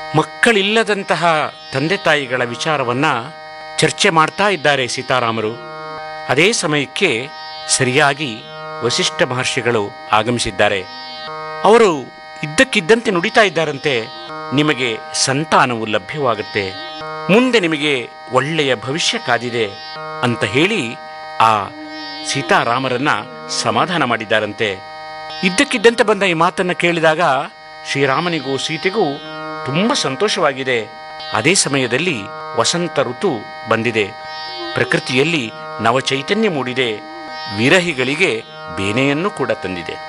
ಮಕ್ಕಳಿಲ್ಲದಂತಹ ತಂದೆ ತಾಯಿಗಳ ವಿಚಾರವನ್ನ ಚರ್ಚೆ ಮಾಡ್ತಾ ಇದ್ದಾರೆ ಸೀತಾರಾಮರು ಅದೇ ಸಮಯಕ್ಕೆ ಸರಿಯಾಗಿ ವಸಿಷ್ಠ ಮಹರ್ಷಿಗಳು ಆಗಮಿಸಿದ್ದಾರೆ ಅವರು ಇದ್ದಕ್ಕಿದ್ದಂತೆ ನುಡಿತಾ ಇದ್ದಾರಂತೆ ನಿಮಗೆ ಸಂತಾನವು ಲಭ್ಯವಾಗುತ್ತೆ ಮುಂದೆ ನಿಮಗೆ ಒಳ್ಳೆಯ ಭವಿಷ್ಯ ಕಾದಿದೆ ಅಂತ ಹೇಳಿ ಆ ಸೀತಾರಾಮರನ್ನ ಸಮಾಧಾನ ಮಾಡಿದ್ದಾರಂತೆ ಇದ್ದಕ್ಕಿದ್ದಂತೆ ಬಂದ ಈ ಮಾತನ್ನ ಕೇಳಿದಾಗ ಶ್ರೀರಾಮನಿಗೂ ಸೀತೆಗೂ ತುಂಬಾ ಸಂತೋಷವಾಗಿದೆ ಅದೇ ಸಮಯದಲ್ಲಿ ವಸಂತ ಋತು ಬಂದಿದೆ ಪ್ರಕೃತಿಯಲ್ಲಿ ನವಚೈತನ್ಯ ಮೂಡಿದೆ ವಿರಹಿಗಳಿಗೆ ಬೇನೆಯನ್ನು ಕೂಡ ತಂದಿದೆ